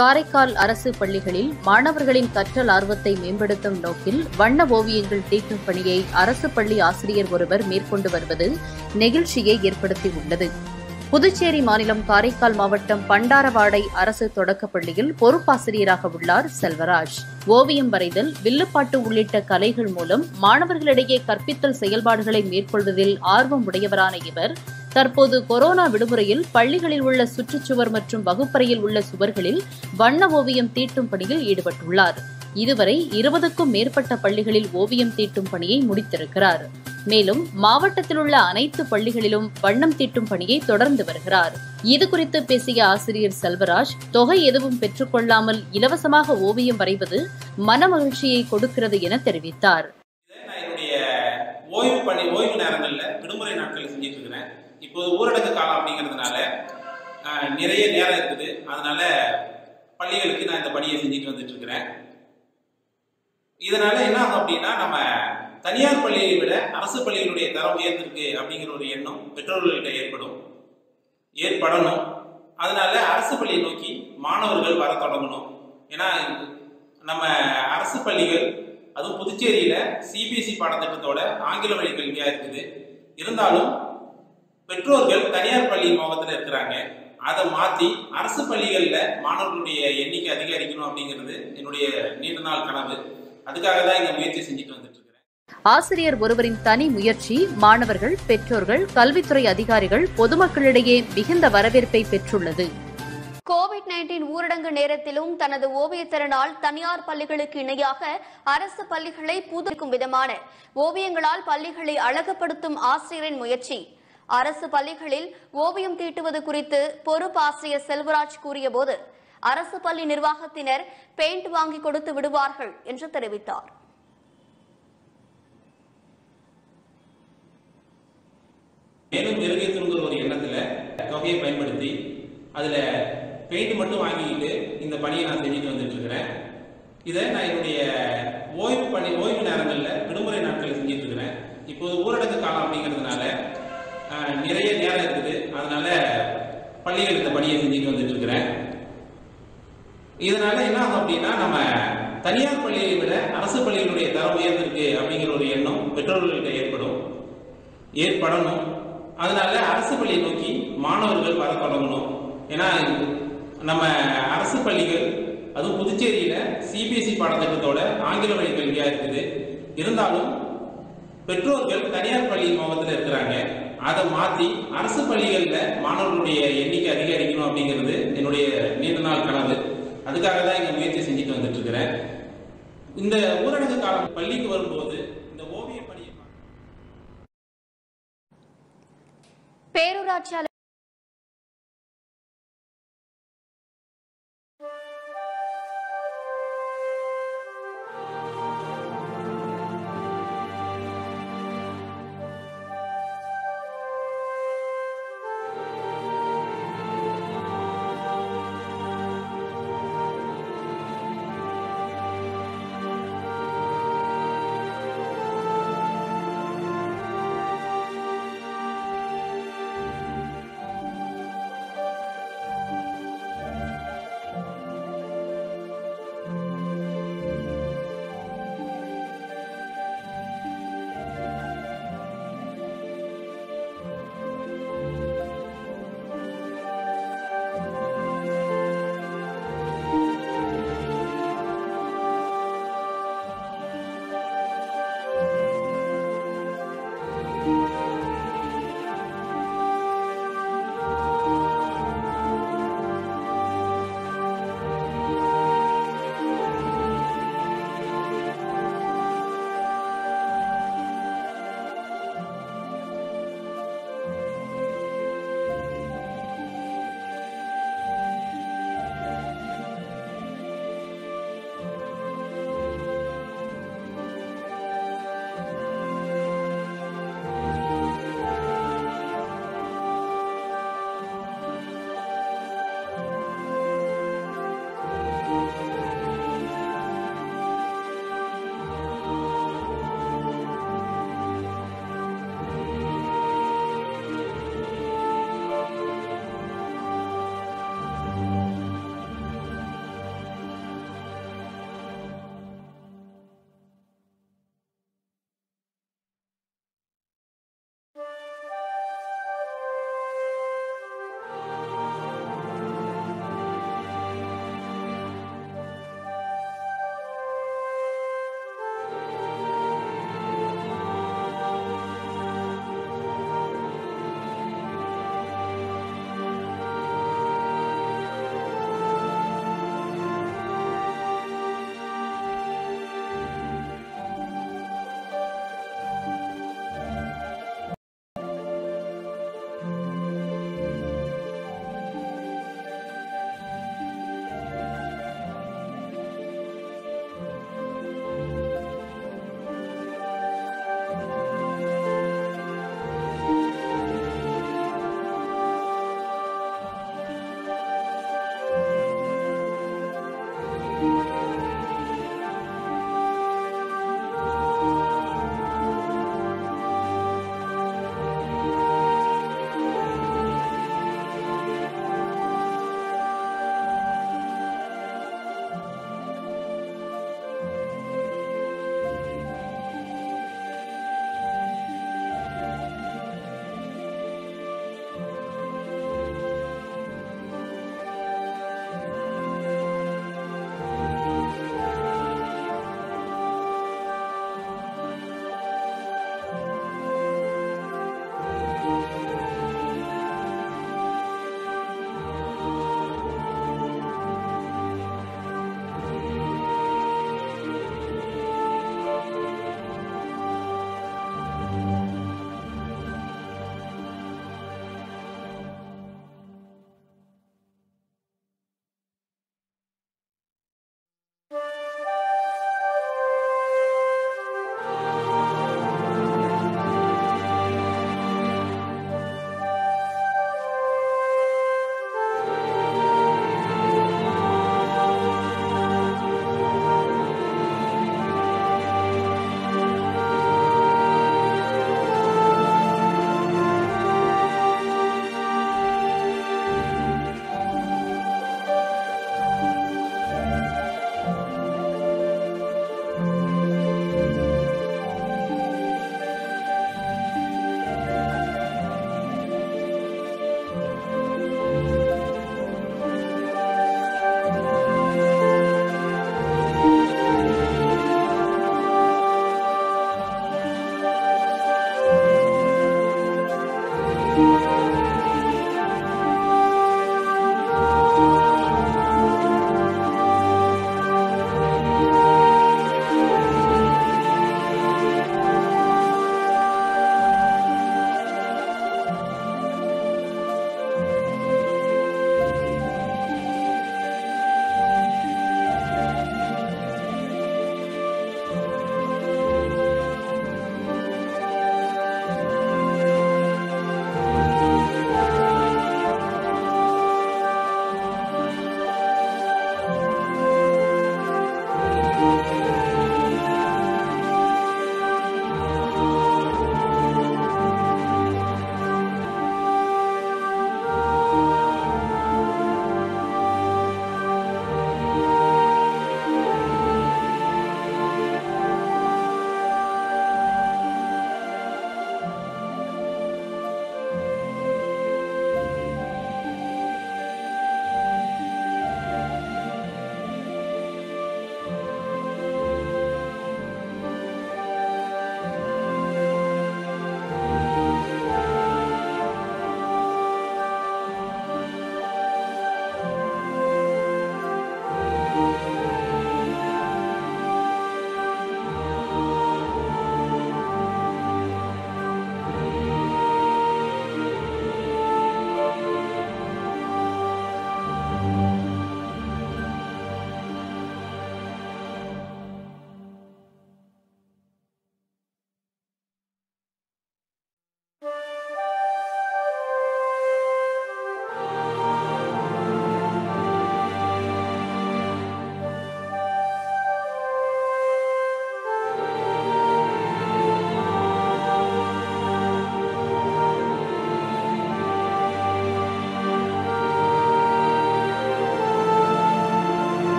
காரைக்கால் அரசு பள்ளிகளில் மாணவர்களின் கற்றல் ஆர்வத்தை மேம்படுத்தும் நோக்கில் வண்ண ஓவியங்கள் தீட்டும் பணியை அரசு பள்ளி ஆசிரியர் ஒருவர் மேற்கொண்டு வருவது நெகிழ்ச்சியை ஏற்படுத்தியுள்ளது புதுச்சேரி மாநிலம் காரைக்கால் மாவட்டம் பண்டாரவாடை அரசு தொடக்கப் பள்ளியில் பொறுப்பாசிரியராக உள்ளார் செல்வராஜ் ஓவியம் வரைதல் வில்லுப்பாட்டு உள்ளிட்ட கலைகள் மூலம் மாணவர்களிடையே கற்பித்தல் செயல்பாடுகளை மேற்கொள்வதில் ஆர்வம் உடையவரான இவர் தற்போது கொரோனா விடுமுறையில் பள்ளிகளில் உள்ள சுற்றுச்சுவர் மற்றும் வகுப்பறையில் உள்ள சுவர்களில் வண்ண ஓவியம் தீட்டும் பணியில் ஈடுபட்டுள்ளார் இதுவரை இருபதுக்கும் மேற்பட்ட பள்ளிகளில் ஓவியம் தீட்டும் பணியை முடித்திருக்கிறார் மேலும் மாவட்டத்தில் உள்ள அனைத்து பள்ளிகளிலும் வண்ணம் தீட்டும் பணியை தொடர்ந்து வருகிறார் இதுகுறித்து பேசிய ஆசிரியர் செல்வராஜ் தொகை எதுவும் பெற்றுக்கொள்ளாமல் இலவசமாக ஓவியம் வரைவது மனமகிழ்ச்சியை கொடுக்கிறது என தெரிவித்தார் இதை நான் என்னுடைய ஓய்வு பணி ஓய்வு நேரங்களில் விடுமுறை நாட்களில் செஞ்சுட்டு இருக்கிறேன் இப்போது ஊரடங்கு காலம் அப்படிங்கிறதுனால ஆஹ், நிறைய நேரம் இருக்குது அதனால பள்ளிகளுக்கு நான் இந்த பணியை செஞ்சுட்டு வந்துட்டு இருக்கிறேன் இதனால என்ன ஆகும் அப்படின்னா நம்ம தனியார் பள்ளியை விட அரசு பள்ளிகளுடைய தரம் உயர்ந்திருக்கு அப்படிங்கிற ஒரு எண்ணம் பெற்றோர்கள்கிட்ட ஏற்படும் ஏற்படணும் அதனால அரசு பள்ளியை நோக்கி மாணவர்கள் வர தொடங்கணும் ஏன்னா நம்ம அரசு பள்ளிகள் அதுவும் புதுச்சேரியில சிபிஎஸ்இ பாடத்திட்டத்தோட ஆங்கில வழி கல்வியா இருக்குது இருந்தாலும் பெற்றோர்கள் தனியார் பள்ளி மாவட்டத்தில் இருக்கிறாங்க அதை மாத்தி அரசு பள்ளிகள்ல மாணவர்களுடைய எண்ணிக்கை அதிகரிக்கணும் அப்படிங்கிறது என்னுடைய நீண்ட நாள் கனவு அதுக்காக தான் இந்த முயற்சி செஞ்சுட்டு வந்துட்டு இருக்கிறேன் ஆசிரியர் ஒருவரின் தனி முயற்சி மாணவர்கள் பெற்றோர்கள் கல்வித்துறை அதிகாரிகள் பொதுமக்களிடையே மிகுந்த வரவேற்பை பெற்றுள்ளது கோவிட் நைன்டீன் ஊரடங்கு நேரத்திலும் தனது ஓவியத்திறனால் தனியார் பள்ளிகளுக்கு இணையாக அரசு பள்ளிகளை புதுப்பிக்கும் விதமான ஓவியங்களால் பள்ளிகளை அழகுபடுத்தும் ஆசிரியரின் முயற்சி அரசு பள்ளிகளில் ஓவியம் தீட்டுவது குறித்து பொறுப்பு ஆசிரியர் செல்வராஜ் கூறியபோது அரசு பள்ளி நிர்வாகத்தினர் பெயிண்ட் வாங்கி கொடுத்து விடுவார்கள் என்று தெரிவித்தார் மேலும் மெருகேற்றணுங்கிற ஒரு எண்ணத்துல தொகையை பயன்படுத்தி அதுல பெயிண்ட் மட்டும் வாங்கிக்கிட்டு இந்த பணியை நான் செஞ்சுட்டு வந்துட்டு இருக்கிறேன் இதை நான் என்னுடைய ஓய்வு பணி ஓய்வு நேரங்களில் விடுமுறை நாட்களில் செஞ்சுட்டு இருக்கிறேன் இப்போது ஊரடங்கு காலம் அப்படிங்கிறதுனால ஆஹ், நிறைய நேரம் இருக்குது அதனால பள்ளிகள் இந்த பணியை செஞ்சுட்டு வந்துட்டு இருக்கிறேன் இதனால என்ன ஆகும் அப்படின்னா நம்ம தனியார் பள்ளியை விட அரசு பள்ளிகளுடைய தரம் உயர்ந்திருக்கு அப்படிங்கிற ஒரு எண்ணம் பெற்றோர்கள்கிட்ட ஏற்படும் ஏற்படணும் அதனால அரசு பள்ளியை நோக்கி மாணவர்கள் வர தொடங்கணும் ஏன்னா நம்ம அரசு பள்ளிகள் அதுவும் புதுச்சேரியில சிபிஎஸ்இ பாடத்திட்டத்தோட ஆங்கில வழி கல்வியா இருக்குது இருந்தாலும் பெற்றோர்கள் தனியார் பள்ளி மாவட்டத்தில் இருக்கிறாங்க அதை மாத்தி அரசு பள்ளிகள்ல மாணவர்களுடைய எண்ணிக்கை அதிகரிக்கணும் அப்படிங்கிறது என்னுடைய நீண்ட நாள் கனவு அதுக்காக தான் இந்த முயற்சி செஞ்சுட்டு வந்துட்டு இருக்கிறேன் இந்த ஊரடங்கு காலம் பள்ளிக்கு வரும்போது இந்த ஓவிய பணியை பேரூராட்சி